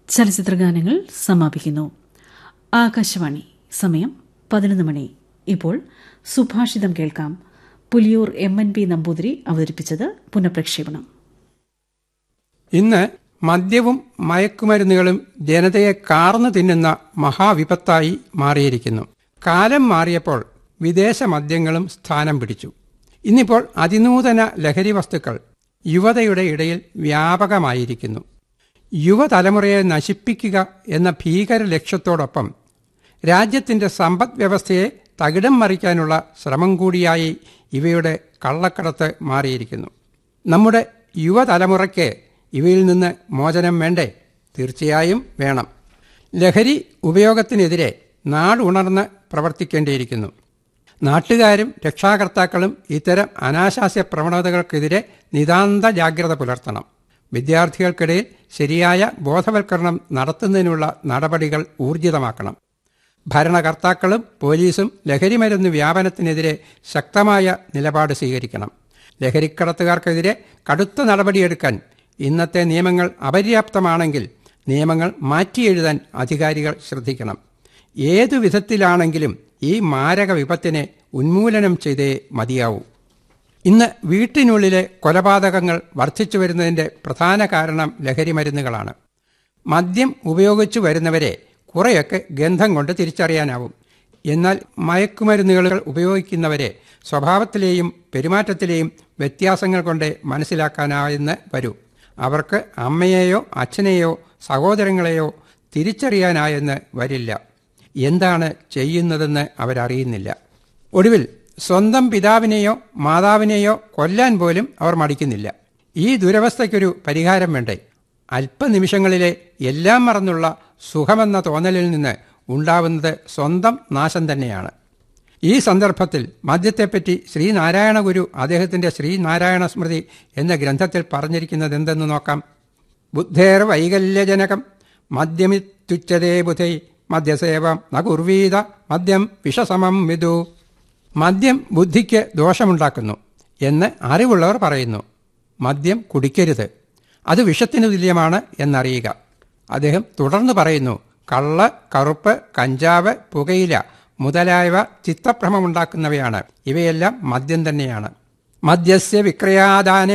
ചലച്ചിത്രഗാനങ്ങൾ സമാപിക്കുന്നു ആകാശവാണി സമയം പതിനൊന്ന് മണി ഇപ്പോൾ സുഭാഷിതം കേൾക്കാം Puliyur M N P Namboothiri അവതരിപ്പിച്ചത് പുനഃപ്രക്ഷേപണം ഇന്ന് മദ്യവും മയക്കുമരുന്നുകളും ജനതയെ കാർന്നു തിന്നുന്ന മഹാവിപത്തായി മാറിയിരിക്കുന്നു കാലം മാറിയപ്പോൾ വിദേശ മദ്യങ്ങളും സ്ഥാനം പിടിച്ചു ഇന്നിപ്പോൾ അതിനൂതന ലഹരി വസ്തുക്കൾ യുവതയുടെ ഇടയിൽ വ്യാപകമായിരിക്കുന്നു യുവതലമുറയെ നശിപ്പിക്കുക എന്ന ഭീകര ലക്ഷ്യത്തോടൊപ്പം രാജ്യത്തിന്റെ സമ്പദ് വ്യവസ്ഥയെ തകിടം മറിക്കാനുള്ള ശ്രമം കൂടിയായി ഇവയുടെ കള്ളക്കടത്ത് മാറിയിരിക്കുന്നു നമ്മുടെ യുവതലമുറയ്ക്ക് ഇവയിൽ നിന്ന് മോചനം വേണ്ടേ തീർച്ചയായും വേണം ലഹരി ഉപയോഗത്തിനെതിരെ നാടുണർന്ന് പ്രവർത്തിക്കേണ്ടിയിരിക്കുന്നു നാട്ടുകാരും രക്ഷാകർത്താക്കളും ഇത്തരം അനാശാസ്യ പ്രവണതകൾക്കെതിരെ നിതാന്ത ജാഗ്രത പുലർത്തണം വിദ്യാർത്ഥികൾക്കിടയിൽ ശരിയായ ബോധവൽക്കരണം നടത്തുന്നതിനുള്ള നടപടികൾ ഊർജിതമാക്കണം ഭരണകർത്താക്കളും പോലീസും ലഹരിമരുന്ന് വ്യാപനത്തിനെതിരെ ശക്തമായ നിലപാട് സ്വീകരിക്കണം ലഹരിക്കടത്തുകാർക്കെതിരെ കടുത്ത നടപടിയെടുക്കാൻ ഇന്നത്തെ നിയമങ്ങൾ അപര്യാപ്തമാണെങ്കിൽ നിയമങ്ങൾ മാറ്റിയെഴുതാൻ അധികാരികൾ ശ്രദ്ധിക്കണം ഏതു വിധത്തിലാണെങ്കിലും ഈ മാരക വിപത്തിനെ ഉന്മൂലനം ചെയ്തേ മതിയാവൂ ഇന്ന് വീട്ടിനുള്ളിലെ കൊലപാതകങ്ങൾ വർദ്ധിച്ചു വരുന്നതിന്റെ പ്രധാന കാരണം ലഹരി മരുന്നുകളാണ് മദ്യം ഉപയോഗിച്ചു വരുന്നവരെ കുറെയൊക്കെ ഗന്ധം കൊണ്ട് തിരിച്ചറിയാനാവും എന്നാൽ മയക്കുമരുന്നുകൾ ഉപയോഗിക്കുന്നവരെ സ്വഭാവത്തിലെയും പെരുമാറ്റത്തിലെയും വ്യത്യാസങ്ങൾ കൊണ്ട് മനസ്സിലാക്കാനായെന്ന് വരൂ അവർക്ക് അമ്മയെയോ അച്ഛനെയോ സഹോദരങ്ങളെയോ തിരിച്ചറിയാനായെന്ന് വരില്ല എന്താണ് ചെയ്യുന്നതെന്ന് അവരറിയുന്നില്ല ഒടുവിൽ സ്വന്തം പിതാവിനെയോ മാതാവിനെയോ കൊല്ലാൻ പോലും അവർ മടിക്കുന്നില്ല ഈ ദുരവസ്ഥയ്ക്കൊരു പരിഹാരം വേണ്ടേ അല്പനിമിഷങ്ങളിലെ എല്ലാം മറന്നുള്ള സുഖമെന്ന തോന്നലിൽ നിന്ന് ഉണ്ടാവുന്നത് സ്വന്തം നാശം തന്നെയാണ് ഈ സന്ദർഭത്തിൽ മദ്യത്തെപ്പറ്റി ശ്രീനാരായണ ഗുരു അദ്ദേഹത്തിന്റെ ശ്രീനാരായണ സ്മൃതി എന്ന ഗ്രന്ഥത്തിൽ പറഞ്ഞിരിക്കുന്നത് എന്തെന്ന് നോക്കാം ബുദ്ധേർ വൈകല്യജനകം മദ്യമിത്തുച്ചതേ ബുധൈ മദ്യസേവം നകുർവീത മദ്യം വിഷസമം വിദു മദ്യം ബുദ്ധിക്ക് ദോഷമുണ്ടാക്കുന്നു എന്ന് അറിവുള്ളവർ പറയുന്നു മദ്യം കുടിക്കരുത് അത് വിഷത്തിനു തുല്യമാണ് എന്നറിയുക അദ്ദേഹം തുടർന്ന് പറയുന്നു കള്ള് കറുപ്പ് കഞ്ചാവ് പുകയില മുതലായവ ചിത്തഭ്രമമുണ്ടാക്കുന്നവയാണ് ഇവയെല്ലാം മദ്യം തന്നെയാണ് മദ്യസ്യ വിക്രയാദാന